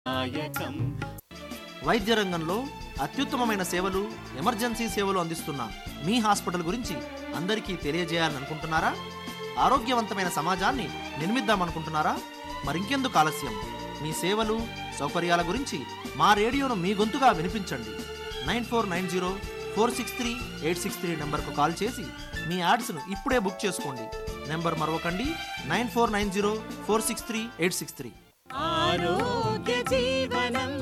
దాయకం వైద్య రంగంలో అత్యుత్తమమైన సేవలు ఎమర్జెన్సీ సేవలు అందిస్తున్న మీ హాస్పిటల్ గురించి అందరికీ తెలియజేయాలని అనుకుంటున్నారా ఆరోగ్యవంతమైన సమాజాన్ని నిర్మిద్దామనుకుంటున్నారా మరింకెందుకు ఆలస్యం మీ సేవలు సౌకర్యాల గురించి మా రేడియోను మీ గొంతుగా వినిపించండి nine four nine zero four six three eight six three నెంబర్కు కాల్ చేసి మీ యాడ్స్ను ఇప్పుడే బుక్ చేసుకోండి నెంబర్ మరొకండి nine four nine zero four six three eight six three ఆరోగ్య జీవనం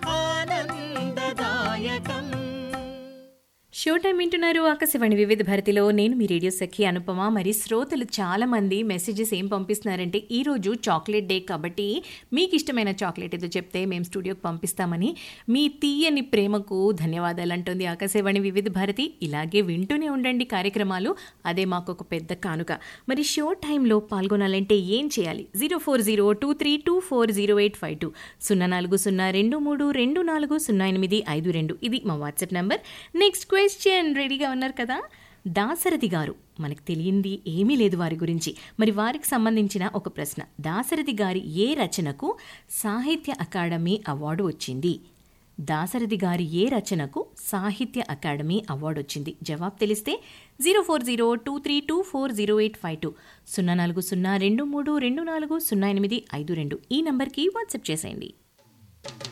ఆనందదాయకం షో టైం వింటున్నారు ఆకాశవాణి వివిధ భారతిలో నేను మీ రేడియో సఖి అనుపమ మరి శ్రోతలు చాలా మంది మెసేజెస్ ఏం పంపిస్తున్నారంటే ఈ రోజు చాక్లెట్ డే కాబట్టి మీకు ఇష్టమైన చాక్లెట్ ఏదో చెప్తే మేము స్టూడియోకి పంపిస్తామని మీ తీయని ప్రేమకు ధన్యవాదాలు అంటుంది ఆకాశవాణి వివిధ భారతి ఇలాగే వింటూనే ఉండండి కార్యక్రమాలు అదే మాకు ఒక పెద్ద కానుక మరి షో టైంలో పాల్గొనాలంటే ఏం చేయాలి zero four zero two three two four zero eight five two సున్నా నాలుగు సున్నా రెండు మూడు రెండు నాలుగు సున్నా ఎనిమిది ఐదు రెండు ఇది మా వాట్సాప్ నంబర్ నెక్స్ట్ క్వశ్చన్ రెడీగా ఉన్నారు కదా దాసరథి గారు మనకు తెలియంది ఏమీ లేదు వారి గురించి మరి వారికి సంబంధించిన ఒక ప్రశ్న దాసరథి గారి ఏ రచనకు సాహిత్య అకాడమీ అవార్డు వచ్చింది దాసరథి గారి ఏ రచనకు సాహిత్య అకాడమీ అవార్డు వచ్చింది జవాబు తెలిస్తే zero four zero two three two four zero eight five two సున్నా నాలుగు సున్నా రెండు మూడు రెండు నాలుగు సున్నా ఎనిమిది ఐదు రెండు ఈ నంబర్కి వాట్సాప్ చేసేయండి